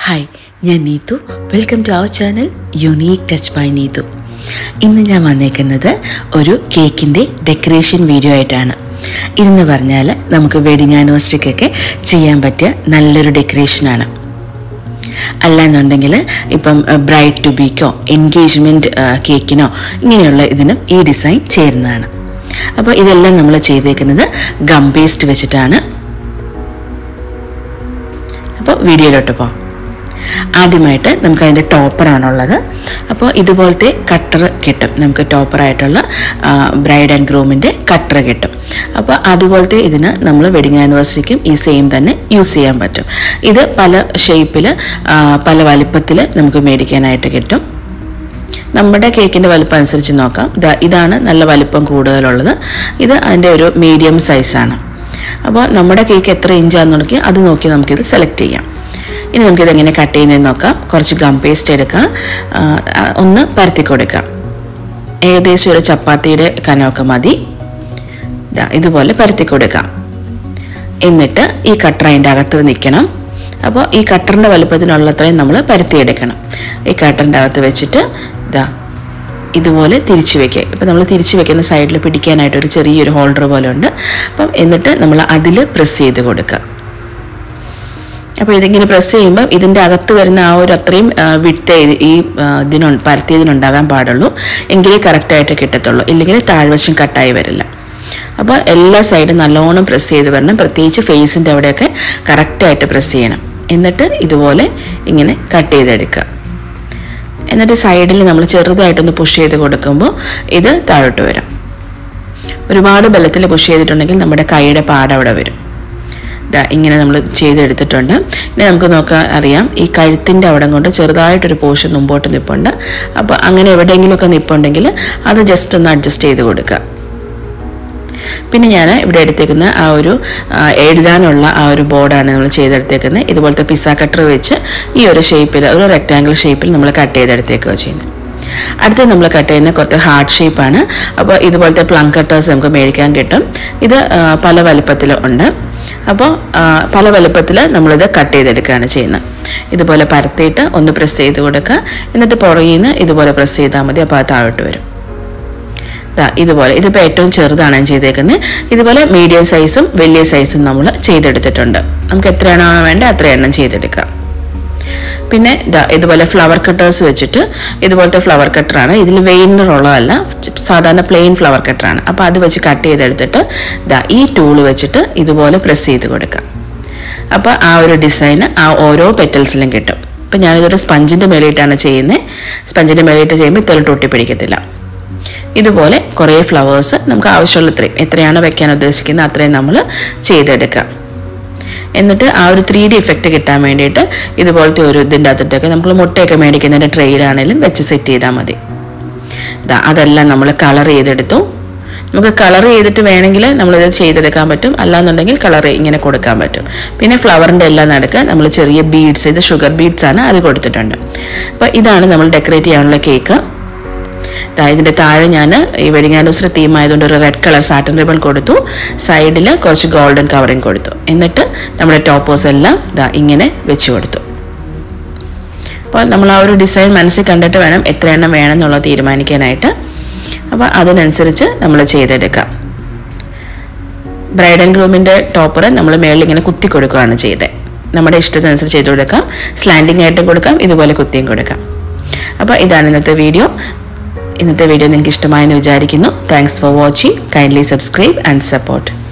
hi ഞാൻ Neethu welcome to our channel unique touch by Neethu ഇന്ന് ഞാൻ വന്നേക്കുന്നത് ഒരു കേക്കിൻ്റെ ഡെക്കറേഷൻ വീഡിയോ ആയിട്ടാണ് ഇതെന്ന് പറഞ്ഞാൽ നമുക്ക് വെഡിങ് ആനിവേഴ്സറിക്കൊക്കെ ചെയ്യാൻ പറ്റിയ നല്ലൊരു ഡെക്കറേഷനാണ് അല്ലാന്നുണ്ടെങ്കിൽ ഇപ്പം ബ്രൈഡ് ടു ബീക്കോ എൻഗേജ്മെൻറ്റ് കേക്കിനോ ഇങ്ങനെയുള്ള ഇതിനും ഈ ഡിസൈൻ ചേരുന്നതാണ് അപ്പോൾ ഇതെല്ലാം നമ്മൾ ചെയ്തേക്കുന്നത് ഗം പേസ്റ്റ് വെച്ചിട്ടാണ് അപ്പോൾ വീഡിയോയിലോട്ട് പോകാം ആദ്യമായിട്ട് നമുക്ക് അതിൻ്റെ ടോപ്പറാണുള്ളത് അപ്പോൾ ഇതുപോലത്തെ കട്ടർ കിട്ടും നമുക്ക് ടോപ്പറായിട്ടുള്ള ബ്രൈഡ് ആൻഡ് ഗ്രൂമിൻ്റെ കട്ടർ കിട്ടും അപ്പോൾ അതുപോലത്തെ ഇതിന് നമ്മൾ വെഡിങ് ആനിവേഴ്സറിക്കും ഈ സെയിം തന്നെ യൂസ് ചെയ്യാൻ പറ്റും ഇത് പല ഷേപ്പിൽ പല വലിപ്പത്തിൽ നമുക്ക് മേടിക്കാനായിട്ട് കിട്ടും നമ്മുടെ കേക്കിൻ്റെ വലിപ്പം അനുസരിച്ച് നോക്കാം ഇതാണ് നല്ല വലിപ്പം കൂടുതലുള്ളത് ഇത് അതിൻ്റെ ഒരു മീഡിയം സൈസാണ് അപ്പോൾ നമ്മുടെ കേക്ക് എത്ര ഇഞ്ചാന്ന് നോക്കി അത് നോക്കി നമുക്കിത് സെലക്ട് ചെയ്യാം ഇനി നമുക്കിത് എങ്ങനെ കട്ട് ചെയ്യുന്നതെന്ന് നോക്കാം കുറച്ച് ഗം പേസ്റ്റ് എടുക്കാം ഒന്ന് പരത്തി കൊടുക്കാം ഏകദേശം ഒരു ചപ്പാത്തിയുടെ കനമൊക്കെ മതി ഇതുപോലെ പരത്തി കൊടുക്കാം എന്നിട്ട് ഈ കട്ടർ അതിൻ്റെ അകത്ത് നിൽക്കണം അപ്പോൾ ഈ കട്ടറിൻ്റെ വലുപ്പത്തിനുള്ളത്രയും നമ്മൾ പരത്തിയെടുക്കണം ഈ കട്ടറിൻ്റെ അകത്ത് വെച്ചിട്ട് ഇതാ ഇതുപോലെ തിരിച്ചു വെക്കുക ഇപ്പം നമ്മൾ തിരിച്ചു വെക്കുന്ന സൈഡിൽ പിടിക്കാനായിട്ട് ഒരു ചെറിയൊരു ഹോൾഡർ പോലെ ഉണ്ട് അപ്പം എന്നിട്ട് നമ്മൾ അതിൽ പ്രസ് ചെയ്ത് കൊടുക്കുക അപ്പോൾ ഇതിങ്ങനെ പ്രസ് ചെയ്യുമ്പോൾ ഇതിൻ്റെ അകത്ത് വരുന്ന ആ ഒരു അത്രയും വിട്ട് ഈ ഇതിനു പരത്തിയതിനുണ്ടാകാൻ പാടുള്ളൂ എങ്കിലേ കറക്റ്റായിട്ട് കിട്ടത്തുള്ളൂ ഇല്ലെങ്കിൽ താഴ്വശം കട്ടായി വരില്ല അപ്പോൾ എല്ലാ സൈഡും നല്ലോണം പ്രസ് ചെയ്ത് വരണം പ്രത്യേകിച്ച് ഫേസിൻ്റെ അവിടെയൊക്കെ കറക്റ്റായിട്ട് പ്രസ് ചെയ്യണം എന്നിട്ട് ഇതുപോലെ ഇങ്ങനെ കട്ട് ചെയ്തെടുക്കുക എന്നിട്ട് സൈഡിൽ നമ്മൾ ചെറുതായിട്ടൊന്ന് പുഷ് ചെയ്ത് കൊടുക്കുമ്പോൾ ഇത് താഴോട്ട് വരും ഒരുപാട് ബലത്തിൽ പുഷ് ചെയ്തിട്ടുണ്ടെങ്കിൽ നമ്മുടെ കൈയുടെ പാട് അവിടെ വരും ഇതാ ഇങ്ങനെ നമ്മൾ ചെയ്തെടുത്തിട്ടുണ്ട് ഇനി നമുക്ക് നോക്കാൻ അറിയാം ഈ കഴുത്തിൻ്റെ അവിടെ കൊണ്ട് ചെറുതായിട്ടൊരു പോർഷൻ മുമ്പോട്ട് നിൽപ്പുണ്ട് അപ്പോൾ അങ്ങനെ എവിടെയെങ്കിലുമൊക്കെ നിൽപ്പുണ്ടെങ്കിൽ അത് ജസ്റ്റ് ഒന്ന് അഡ്ജസ്റ്റ് ചെയ്ത് കൊടുക്കുക പിന്നെ ഞാൻ ഇവിടെ എടുത്തേക്കുന്ന ആ ഒരു എഴുതാനുള്ള ആ ഒരു ബോർഡാണ് നമ്മൾ ചെയ്തെടുത്തേക്കുന്നത് ഇതുപോലത്തെ പിസ്സ കട്ടർ വെച്ച് ഈ ഒരു ഷേപ്പിൽ ഒരു റെക്റ്റാങ്കിൾ ഷേപ്പിൽ നമ്മൾ കട്ട് ചെയ്തെടുത്തേക്കുക ചെയ്യുന്നത് അടുത്ത് നമ്മൾ കട്ട് ചെയ്യുന്ന കുറച്ച് ഹാർട്ട് ഷേപ്പാണ് അപ്പോൾ ഇതുപോലത്തെ പ്ലം കട്ടേഴ്സ് നമുക്ക് മേടിക്കാൻ കിട്ടും ഇത് പല വലുപ്പത്തിൽ ഉണ്ട് അപ്പോൾ പല വലുപ്പത്തിൽ നമ്മളിത് കട്ട് ചെയ്തെടുക്കുകയാണ് ചെയ്യുന്നത് ഇതുപോലെ പരത്തിയിട്ട് ഒന്ന് പ്രസ് ചെയ്ത് കൊടുക്കുക എന്നിട്ട് പുറകിൽ നിന്ന് ഇതുപോലെ പ്രസ് ചെയ്താൽ മതി അപ്പോൾ അത് താഴോട്ട് വരും ഇതുപോലെ ഇതിപ്പോൾ ഏറ്റവും ചെറുതാണ് ഞാൻ ചെയ്തേക്കുന്നത് ഇതുപോലെ മീഡിയം സൈസും വലിയ സൈസും നമ്മൾ ചെയ്തെടുത്തിട്ടുണ്ട് നമുക്ക് എത്രയാണോ വേണ്ടത് അത്ര എണ്ണം ചെയ്തെടുക്കാം പിന്നെ ഇതുപോലെ ഫ്ലവർ കട്ടേഴ്സ് വെച്ചിട്ട് ഇതുപോലത്തെ ഫ്ലവർ കട്ടറാണ് ഇതിൽ വെയിനർ ഉള്ളതല്ല സാധാരണ പ്ലെയിൻ ഫ്ലവർ കട്ടറാണ് അപ്പോൾ അത് വെച്ച് കട്ട് ചെയ്തെടുത്തിട്ട് ദാ ഈ ടൂൾ വെച്ചിട്ട് ഇതുപോലെ പ്രസ് ചെയ്ത് കൊടുക്കാം അപ്പോൾ ആ ഒരു ഡിസൈന് ആ ഓരോ പെറ്റൽസിലും കിട്ടും ഇപ്പം ഞാനിതൊരു സ്പഞ്ചിൻ്റെ മേളിയിട്ടാണ് ചെയ്യുന്നത് സ്പഞ്ചിൻ്റെ മേളിയിട്ട് ചെയ്യുമ്പോൾ ഇത്ര ഒട്ടി പിടിക്കത്തില്ല ഇതുപോലെ കുറേ ഫ്ലവേഴ്സ് നമുക്ക് ആവശ്യമുള്ള ഇത്രയും എത്രയാണ് വെക്കാൻ ഉദ്ദേശിക്കുന്നത് അത്രയും നമ്മൾ ചെയ്തെടുക്കാം എന്നിട്ട് ആ ഒരു ത്രീ ഡി ഇഫക്റ്റ് കിട്ടാൻ വേണ്ടിയിട്ട് ഇതുപോലത്തെ ഒരു ഇതിൻ്റെ അകത്തിട്ടൊക്കെ നമ്മൾ മുട്ടയൊക്കെ മേടിക്കുന്നതിൻ്റെ ട്രെയിലാണെങ്കിലും വെച്ച് സെറ്റ് ചെയ്താൽ മതി ഇതാ അതെല്ലാം നമ്മൾ കളർ ചെയ്തെടുത്തു നമുക്ക് കളർ ചെയ്തിട്ട് വേണമെങ്കിൽ നമ്മളിത് ചെയ്തെടുക്കാൻ പറ്റും അല്ലാന്നുണ്ടെങ്കിൽ കളർ ഇങ്ങനെ കൊടുക്കാൻ പറ്റും പിന്നെ ഫ്ലവറിൻ്റെ എല്ലാം നടുക്ക് നമ്മൾ ചെറിയ ബീഡ്സ് ഇത് ഷുഗർ ബീഡ്സ് ആണ് അത് കൊടുത്തിട്ടുണ്ട് അപ്പോൾ ഇതാണ് നമ്മൾ ഡെക്കറേറ്റ് ചെയ്യാനുള്ള കേക്ക് ഇതിൻ്റെ താഴെ ഞാൻ ഈ വെഡിങ് ആനിവേഴ്സറി തീം ആയതുകൊണ്ട് ഒരു റെഡ് കളർ സാറ്റൻ റിബൺ കൊടുത്തു സൈഡിൽ കുറച്ച് ഗോൾഡൻ കവറിങ് കൊടുത്തു എന്നിട്ട് നമ്മുടെ ടോപ്പേഴ്സ് എല്ലാം ഇതാ ഇങ്ങനെ വെച്ച് കൊടുത്തു അപ്പോൾ നമ്മൾ ആ ഒരു ഡിസൈൻ മനസ്സിൽ കണ്ടിട്ട് വേണം എത്ര എണ്ണം വേണം എന്നുള്ളത് തീരുമാനിക്കാനായിട്ട് അപ്പോൾ അതിനനുസരിച്ച് നമ്മൾ ചെയ്തെടുക്കാം ബ്രൈഡ് ആൻഡ് ഗ്രൂമിൻ്റെ ടോപ്പർ നമ്മൾ മേളിൽ ഇങ്ങനെ കുത്തി കൊടുക്കുകയാണ് ചെയ്തത് നമ്മുടെ ഇഷ്ടത്തിനനുസരിച്ച് ചെയ്ത് കൊടുക്കാം സ്ലാൻഡിങ് ആയിട്ടും കൊടുക്കാം ഇതുപോലെ കുത്തിയും കൊടുക്കാം അപ്പോൾ ഇതാണ് ഇന്നത്തെ വീഡിയോ ഇന്നത്തെ വീഡിയോ നിങ്ങൾക്ക് ഇഷ്ടമായെന്ന് വിചാരിക്കുന്നു thanks for watching kindly subscribe and support